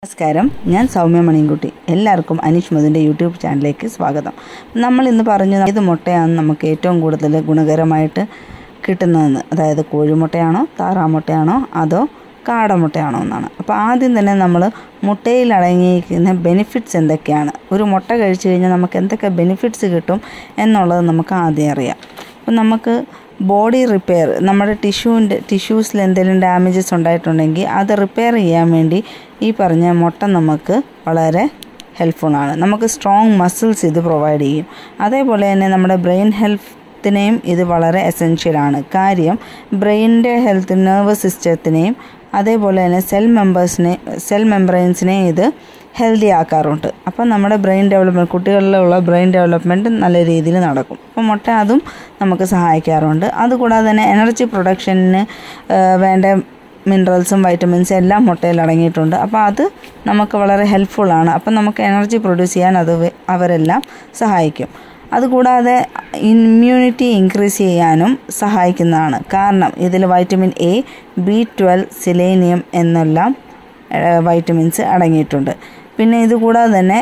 നമസ്കാരം ഞാൻ സൗമ്യ മണിയൻകുട്ടി എല്ലാവർക്കും അനീഷ് മധുവിൻ്റെ യൂട്യൂബ് ചാനലിലേക്ക് സ്വാഗതം നമ്മൾ ഇന്ന് പറഞ്ഞു ഏത് മുട്ടയാണ് നമുക്ക് ഏറ്റവും കൂടുതൽ ഗുണകരമായിട്ട് കിട്ടുന്നതെന്ന് അതായത് കോഴിമുട്ടയാണോ താറാമുട്ടയാണോ അതോ കാടമുട്ടയാണോ എന്നാണ് അപ്പോൾ ആദ്യം തന്നെ നമ്മൾ മുട്ടയിൽ അടങ്ങിയിരിക്കുന്ന ബെനിഫിറ്റ്സ് എന്തൊക്കെയാണ് ഒരു മുട്ട കഴിച്ചു കഴിഞ്ഞാൽ നമുക്ക് എന്തൊക്കെ ബെനിഫിറ്റ്സ് കിട്ടും എന്നുള്ളത് നമുക്ക് ആദ്യം അറിയാം അപ്പം നമുക്ക് ബോഡി റിപ്പയർ നമ്മുടെ ടിഷ്യൂവിൻ്റെ ടിഷ്യൂസിൽ എന്തെങ്കിലും ഡാമേജസ് ഉണ്ടായിട്ടുണ്ടെങ്കിൽ അത് റിപ്പയർ ചെയ്യാൻ വേണ്ടി ഈ പറഞ്ഞ മുട്ട നമുക്ക് വളരെ ഹെൽപ്ഫുള്ളാണ് നമുക്ക് സ്ട്രോങ് മസിൽസ് ഇത് പ്രൊവൈഡ് ചെയ്യും അതേപോലെ തന്നെ നമ്മുടെ ബ്രെയിൻ ഹെൽത്തിനെയും ഇത് വളരെ എസെൻഷ്യലാണ് കാര്യം ബ്രെയിനിൻ്റെ ഹെൽത്ത് നെർവസ് സിസ്റ്റത്തിനെയും അതേപോലെ തന്നെ സെൽ മെമ്പേഴ്സിനെ സെൽ മെമ്പറൈൻസിനെ ഇത് ഹെൽത്തി ആക്കാറുണ്ട് അപ്പം നമ്മുടെ ബ്രെയിൻ ഡെവലപ്മെൻറ്റ് കുട്ടികളിലുള്ള ബ്രെയിൻ ഡെവലപ്മെൻറ്റ് നല്ല രീതിയിൽ നടക്കും അപ്പം മുട്ട അതും നമുക്ക് സഹായിക്കാറുണ്ട് അതുകൂടാതെ തന്നെ എനർജി പ്രൊഡക്ഷന് വേണ്ട മിനറൽസും വൈറ്റമിൻസും എല്ലാം മുട്ടയിൽ അടങ്ങിയിട്ടുണ്ട് അപ്പോൾ അത് നമുക്ക് വളരെ ഹെൽപ്ഫുള്ളാണ് അപ്പം നമുക്ക് എനർജി പ്രൊഡ്യൂസ് ചെയ്യാൻ അത് അവരെല്ലാം സഹായിക്കും അതുകൂടാതെ ഇമ്മ്യൂണിറ്റി ഇൻക്രീസ് ചെയ്യാനും സഹായിക്കുന്നതാണ് കാരണം ഇതിൽ vitamin A B twelve selenium എന്നെല്ലാം വൈറ്റമിൻസ് അടങ്ങിയിട്ടുണ്ട് പിന്നെ ഇതുകൂടാതെ തന്നെ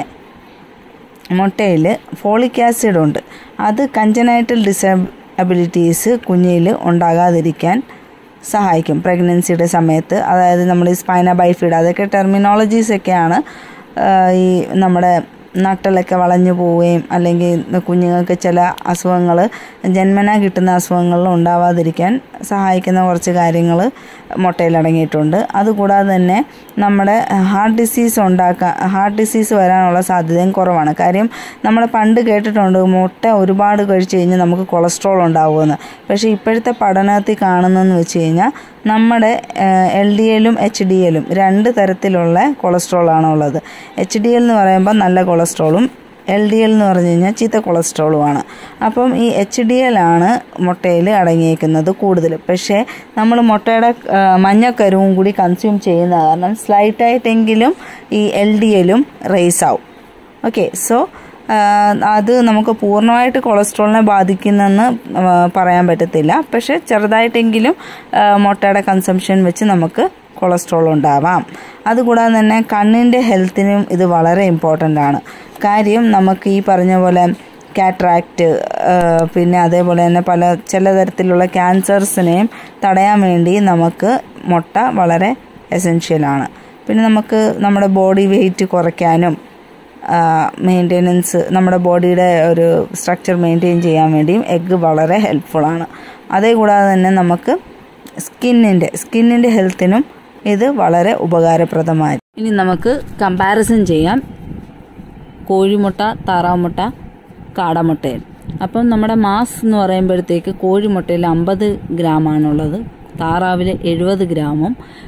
മുട്ടയിൽ ഫോളിക് ആസിഡ് ഉണ്ട് അത് കഞ്ചനൈറ്റൽ ഡിസബിലിറ്റീസ് കുഞ്ഞിൽ ഉണ്ടാകാതിരിക്കാൻ സഹായിക്കും പ്രഗ്നൻസിയുടെ സമയത്ത് അതായത് നമ്മൾ ഈ സ്പൈന ബൈഫീഡ് അതൊക്കെ ടെർമിനോളജീസൊക്കെയാണ് ഈ നമ്മുടെ നട്ടലൊക്കെ വളഞ്ഞു പോവുകയും അല്ലെങ്കിൽ കുഞ്ഞുങ്ങൾക്ക് ചില അസുഖങ്ങൾ ജന്മന കിട്ടുന്ന അസുഖങ്ങളിൽ ഉണ്ടാവാതിരിക്കാൻ സഹായിക്കുന്ന കുറച്ച് കാര്യങ്ങൾ മുട്ടയിൽ അടങ്ങിയിട്ടുണ്ട് അതുകൂടാതെ തന്നെ നമ്മുടെ ഹാർട്ട് ഡിസീസ് ഉണ്ടാക്കാൻ ഹാർട്ട് ഡിസീസ് വരാനുള്ള സാധ്യതയും കുറവാണ് കാര്യം നമ്മൾ പണ്ട് കേട്ടിട്ടുണ്ട് മുട്ട ഒരുപാട് കഴിച്ചു കഴിഞ്ഞാൽ നമുക്ക് കൊളസ്ട്രോൾ ഉണ്ടാവുമെന്ന് പക്ഷേ ഇപ്പോഴത്തെ പഠനത്തിൽ കാണുന്നതെന്ന് വെച്ച് കഴിഞ്ഞാൽ നമ്മുടെ എൽ ഡി എല്ലും എച്ച് ഡി എല്ലും രണ്ട് തരത്തിലുള്ള കൊളസ്ട്രോളാണ് ഉള്ളത് എച്ച് ഡി എൽ എന്ന് പറയുമ്പോൾ നല്ല കൊളസ്ട്രോളും എൽ ഡി എൽ എന്ന് പറഞ്ഞു കഴിഞ്ഞാൽ ചീത്ത കൊളസ്ട്രോളുമാണ് അപ്പം ഈ എച്ച് ഡി എൽ ആണ് മുട്ടയിൽ അടങ്ങിയേക്കുന്നത് കൂടുതൽ പക്ഷേ നമ്മൾ മുട്ടയുടെ മഞ്ഞക്കരുവും കൂടി കൺസ്യൂം ചെയ്യുന്ന കാരണം സ്ലൈറ്റായിട്ടെങ്കിലും ഈ എൽ ഡി എല്ലും റേസ് ആവും ഓക്കെ സോ അത് നമുക്ക് പൂർണ്ണമായിട്ട് കൊളസ്ട്രോളിനെ ബാധിക്കുന്നെന്ന് പറയാൻ പറ്റത്തില്ല പക്ഷെ ചെറുതായിട്ടെങ്കിലും മുട്ടയുടെ കൺസംഷൻ വെച്ച് നമുക്ക് കൊളസ്ട്രോൾ ഉണ്ടാവാം അതുകൂടാതെ തന്നെ കണ്ണിൻ്റെ ഹെൽത്തിനും ഇത് വളരെ ഇമ്പോർട്ടൻ്റ് ആണ് കാര്യം നമുക്ക് ഈ പറഞ്ഞ പോലെ കാട്രാക്റ്റ് പിന്നെ അതേപോലെ തന്നെ പല ചില തരത്തിലുള്ള ക്യാൻസേഴ്സിനെയും തടയാൻ വേണ്ടി നമുക്ക് മുട്ട വളരെ എസെൻഷ്യലാണ് പിന്നെ നമുക്ക് നമ്മുടെ ബോഡി വെയിറ്റ് കുറയ്ക്കാനും മെയിൻ്റെനൻസ് നമ്മുടെ ബോഡിയുടെ ഒരു സ്ട്രക്ചർ മെയിൻറ്റെയിൻ ചെയ്യാൻ വേണ്ടിയും എഗ്ഗ് വളരെ ഹെൽപ്ഫുള്ളാണ് അതേ കൂടാതെ തന്നെ നമുക്ക് സ്കിന്നിൻ്റെ സ്കിന്നിൻ്റെ ഹെൽത്തിനും ഇത് വളരെ ഉപകാരപ്രദമായി ഇനി നമുക്ക് കമ്പാരിസൺ ചെയ്യാം കോഴിമുട്ട താറാമുട്ട കാടമുട്ടയിൽ അപ്പം നമ്മുടെ മാസ് എന്ന് പറയുമ്പോഴത്തേക്ക് കോഴിമുട്ടയിൽ അമ്പത് ഗ്രാമാണുള്ളത് താറാവിൽ എഴുപത് ഗ്രാമും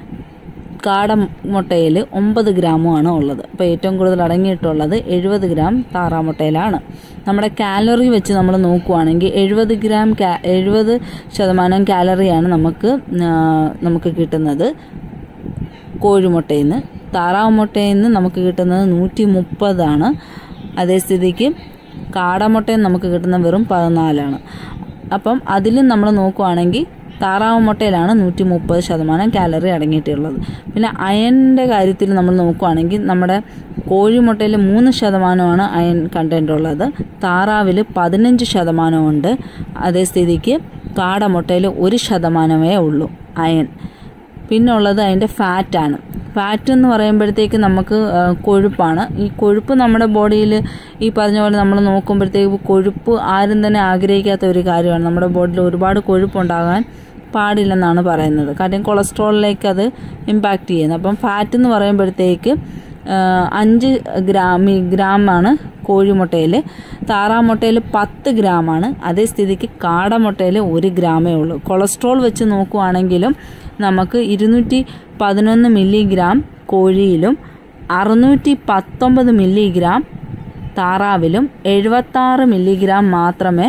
കാടമുട്ടയിൽ ഒമ്പത് ഗ്രാമുമാണ് ഉള്ളത് അപ്പോൾ ഏറ്റവും കൂടുതൽ അടങ്ങിയിട്ടുള്ളത് എഴുപത് ഗ്രാം താറാമുട്ടയിലാണ് നമ്മുടെ കാലറി വെച്ച് നമ്മൾ നോക്കുവാണെങ്കിൽ എഴുപത് ഗ്രാം എഴുപത് ശതമാനം കാലറിയാണ് നമുക്ക് നമുക്ക് കിട്ടുന്നത് കോഴിമുട്ടയിൽ നിന്ന് താറാവ് മുട്ടയിൽ നിന്ന് നമുക്ക് കിട്ടുന്നത് നൂറ്റി മുപ്പതാണ് അതേ സ്ഥിതിക്ക് കാടമുട്ടയിൽ നമുക്ക് കിട്ടുന്ന വെറും പതിനാലാണ് അപ്പം അതിലും നമ്മൾ നോക്കുവാണെങ്കിൽ താറാവ് മുട്ടയിലാണ് നൂറ്റി മുപ്പത് ശതമാനം കാലറി അടങ്ങിയിട്ടുള്ളത് പിന്നെ അയണിൻ്റെ കാര്യത്തിൽ നമ്മൾ നോക്കുകയാണെങ്കിൽ നമ്മുടെ കോഴിമുട്ടയിൽ മൂന്ന് ശതമാനമാണ് അയൺ കണ്ടൻ്റ് ഉള്ളത് താറാവിൽ പതിനഞ്ച് ശതമാനമുണ്ട് അതേ സ്ഥിതിക്ക് കാടമുട്ടയിൽ ഒരു ശതമാനമേ ഉള്ളൂ അയൺ പിന്നുള്ളത് അതിൻ്റെ ഫാറ്റാണ് ഫാറ്റ് എന്ന് പറയുമ്പോഴത്തേക്ക് നമുക്ക് കൊഴുപ്പാണ് ഈ കൊഴുപ്പ് നമ്മുടെ ബോഡിയിൽ ഈ പറഞ്ഞ പോലെ നമ്മൾ നോക്കുമ്പോഴത്തേക്ക് കൊഴുപ്പ് ആരും തന്നെ ആഗ്രഹിക്കാത്ത ഒരു കാര്യമാണ് നമ്മുടെ ബോഡിയിൽ ഒരുപാട് കൊഴുപ്പുണ്ടാകാൻ പാടില്ലെന്നാണ് പറയുന്നത് കാര്യം കൊളസ്ട്രോളിലേക്ക് അത് ഇമ്പാക്റ്റ് ചെയ്യുന്നത് അപ്പം ഫാറ്റ് എന്ന് പറയുമ്പോഴത്തേക്ക് അഞ്ച് ഗ്രാം ഗ്രാമാണ് കോഴിമുട്ടയിൽ താറാമുട്ടയിൽ പത്ത് ഗ്രാമാണ് അതേ സ്ഥിതിക്ക് കാടമുട്ടയിൽ ഒരു ഗ്രാമേ ഉള്ളൂ കൊളസ്ട്രോൾ വെച്ച് നോക്കുവാണെങ്കിലും നമുക്ക് ഇരുന്നൂറ്റി പതിനൊന്ന് മില്ലിഗ്രാം കോഴിയിലും അറുന്നൂറ്റി പത്തൊമ്പത് മില്ലിഗ്രാം താറാവിലും എഴുപത്താറ് മില്ലിഗ്രാം മാത്രമേ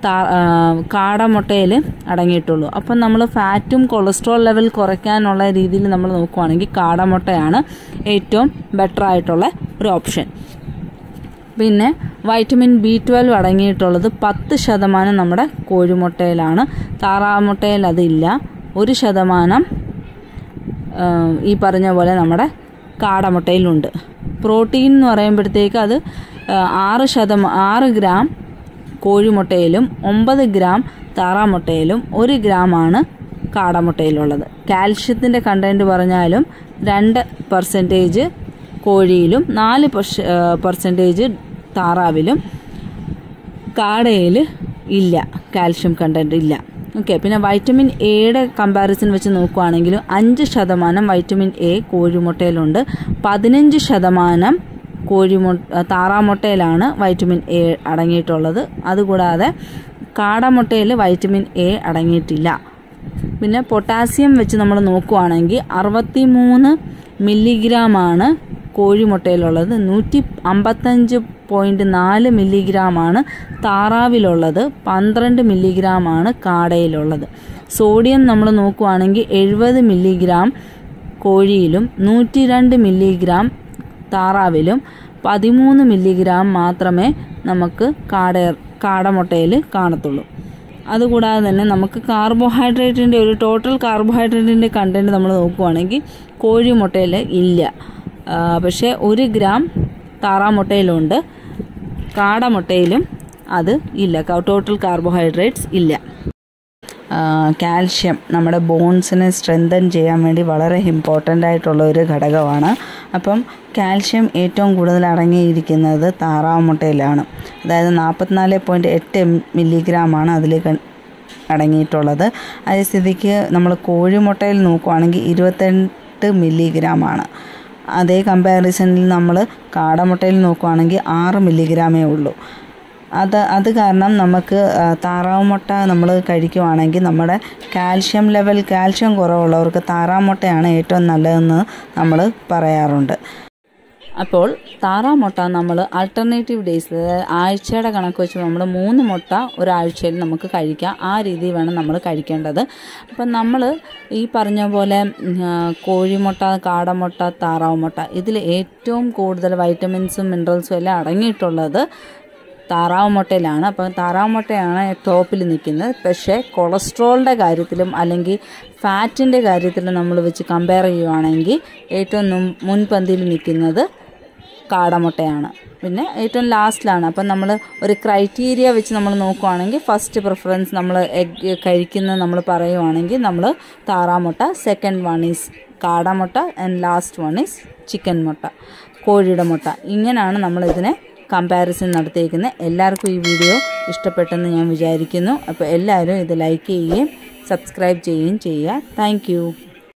കാടമുട്ടയിൽ അടങ്ങിയിട്ടുള്ളൂ അപ്പം നമ്മൾ ഫാറ്റും കൊളസ്ട്രോൾ ലെവൽ കുറയ്ക്കാനുള്ള രീതിയിൽ നമ്മൾ നോക്കുവാണെങ്കിൽ കാടമുട്ടയാണ് ഏറ്റവും ബെറ്റർ ആയിട്ടുള്ള ഒരു ഓപ്ഷൻ പിന്നെ വൈറ്റമിൻ ബി ട്വൽവ് അടങ്ങിയിട്ടുള്ളത് പത്ത് ശതമാനം നമ്മുടെ കോഴിമുട്ടയിലാണ് താറാമുട്ടയിൽ അതില്ല ഒരു ശതമാനം ഈ പറഞ്ഞ പോലെ നമ്മുടെ കാടമുട്ടയിലുണ്ട് പ്രോട്ടീൻ എന്ന് പറയുമ്പോഴത്തേക്ക് അത് ആ, ആറ് ശതമാ ആറ് ഗ്രാം കോഴിമുട്ടയിലും ഒമ്പത് ഗ്രാം താറാമുട്ടയിലും ഒരു ഗ്രാമാണ് കാടമുട്ടയിലുള്ളത് കാൽഷ്യത്തിൻ്റെ കണ്ടൻറ്റ് പറഞ്ഞാലും രണ്ട് പെർസെൻറ്റേജ് കോഴിയിലും നാല് പെർസെൻറ്റേജ് താറാവിലും കാടയിൽ ഇല്ല കാൽഷ്യം കണ്ടൻറ്റ് ഇല്ല ഓക്കെ പിന്നെ വൈറ്റമിൻ എയുടെ കമ്പാരിസൺ വെച്ച് നോക്കുകയാണെങ്കിലും അഞ്ച് ശതമാനം വൈറ്റമിൻ എ കോഴിമുട്ടയിലുണ്ട് പതിനഞ്ച് ശതമാനം കോഴിമു താറാമുട്ടയിലാണ് വൈറ്റമിൻ എ അടങ്ങിയിട്ടുള്ളത് അതുകൂടാതെ കാടമുട്ടയിൽ വൈറ്റമിൻ എ അടങ്ങിയിട്ടില്ല പിന്നെ പൊട്ടാസ്യം വെച്ച് നമ്മൾ നോക്കുവാണെങ്കിൽ അറുപത്തി മൂന്ന് മില്ലിഗ്രാമാണ് കോഴിമുട്ടയിലുള്ളത് നൂറ്റി അമ്പത്തഞ്ച് പോയിൻറ്റ് നാല് മില്ലിഗ്രാമാണ് താറാവിലുള്ളത് പന്ത്രണ്ട് മില്ലിഗ്രാമാണ് കാടയിലുള്ളത് സോഡിയം നമ്മൾ നോക്കുവാണെങ്കിൽ എഴുപത് മില്ലിഗ്രാം കോഴിയിലും നൂറ്റി രണ്ട് മില്ലിഗ്രാം താറാവിലും പതിമൂന്ന് മില്ലിഗ്രാം മാത്രമേ നമുക്ക് കാട കാടമുട്ടയിൽ കാണത്തുള്ളൂ അതുകൂടാതെ തന്നെ നമുക്ക് കാർബോഹൈഡ്രേറ്റിൻ്റെ ഒരു ടോട്ടൽ കാർബോഹൈഡ്രേറ്റിൻ്റെ കണ്ടൻറ്റ് നമ്മൾ നോക്കുവാണെങ്കിൽ കോഴിമുട്ടയിൽ ഇല്ല ആ, പക്ഷേ ഒരു ഗ്രാം താറാമുട്ടയിലുണ്ട് കാടമുട്ടയിലും അത് ഇല്ല ടോട്ടൽ കാർബോഹൈഡ്രേറ്റ്സ് ഇല്ല ആ, കാൽഷ്യം നമ്മുടെ ബോൺസിനെ സ്ട്രെങ്തൻ ചെയ്യാൻ വേണ്ടി വളരെ ഇമ്പോർട്ടൻ്റ് ആയിട്ടുള്ള ഒരു ഘടകമാണ് അപ്പം കാൽഷ്യം ഏറ്റവും കൂടുതൽ അടങ്ങിയിരിക്കുന്നത് താറാവ് മുട്ടയിലാണ് അതായത് നാൽപ്പത്തിനാല് പോയിൻറ്റ് എട്ട് മില്ലിഗ്രാമാണ് അതിൽ അടങ്ങിയിട്ടുള്ളത് അതേ സ്ഥിതിക്ക് നമ്മൾ കോഴിമുട്ടയിൽ നോക്കുവാണെങ്കിൽ ഇരുപത്തെട്ട് മില്ലിഗ്രാമാണ് അതേ കമ്പാരിസണിൽ നമ്മൾ കാടമുട്ടയിൽ നോക്കുവാണെങ്കിൽ ആറ് മില്ലിഗ്രാമേ ഉള്ളൂ അത് അത് കാരണം നമുക്ക് ആ, താറാവ് മുട്ട നമ്മൾ കഴിക്കുവാണെങ്കിൽ നമ്മുടെ കാൽഷ്യം ലെവൽ കാൽഷ്യം കുറവുള്ളവർക്ക് താറാവ് മുട്ടയാണ് ഏറ്റവും നല്ലതെന്ന് നമ്മൾ പറയാറുണ്ട് അപ്പോൾ താറാവ് മുട്ട നമ്മൾ ആൾട്ടർനേറ്റീവ് ഡേയ്സിൽ ആഴ്ചയുടെ കണക്ക് വെച്ച് നമ്മൾ മൂന്ന് മുട്ട ഒരാഴ്ചയിൽ നമുക്ക് കഴിക്കാം ആ രീതിയിൽ വേണം നമ്മൾ കഴിക്കേണ്ടത് അപ്പം നമ്മൾ ഈ പറഞ്ഞ പോലെ ഉം, ആ, കോഴിമുട്ട കാടമുട്ട താറാവ് മുട്ട ഇതിൽ ഏറ്റവും കൂടുതൽ വൈറ്റമിൻസും മിനറൽസും എല്ലാം അടങ്ങിയിട്ടുള്ളത് താറാവ് മുട്ടയിലാണ് അപ്പം താറാവ് മുട്ടയാണ് ടോപ്പിൽ നിൽക്കുന്നത് പക്ഷേ കൊളസ്ട്രോളിൻ്റെ കാര്യത്തിലും അല്ലെങ്കിൽ ഫാറ്റിൻ്റെ കാര്യത്തിലും നമ്മൾ വെച്ച് കമ്പയർ ചെയ്യുവാണെങ്കിൽ ഏറ്റവും നും- മുൻപന്തിയിൽ നിൽക്കുന്നത് കാടമുട്ടയാണ് പിന്നെ ഏറ്റവും ലാസ്റ്റിലാണ് അപ്പം നമ്മൾ ഒരു ക്രൈറ്റീരിയ വെച്ച് നമ്മൾ നോക്കുവാണെങ്കിൽ ഫസ്റ്റ് പ്രിഫറൻസ് നമ്മൾ എഗ് കഴിക്കുന്ന നമ്മൾ പറയുവാണെങ്കിൽ നമ്മൾ താറാമുട്ട സെക്കൻഡ് വൺ ഈസ് കാടമുട്ട and last one is chicken മുട്ട കോഴിയുടെ മുട്ട ഇങ്ങനെയാണ് നമ്മൾ ഇതിനെ കമ്പാരിസൺ നടത്തിയിരിക്കുന്നത് എല്ലാവർക്കും ഈ വീഡിയോ ഇഷ്ടപ്പെട്ടെന്ന് ഞാൻ വിചാരിക്കുന്നു അപ്പോൾ എല്ലാവരും ഇത് ലൈക്ക് ചെയ്യുകയും സബ്സ്ക്രൈബ് ചെയ്യുകയും ചെയ്യുക താങ്ക്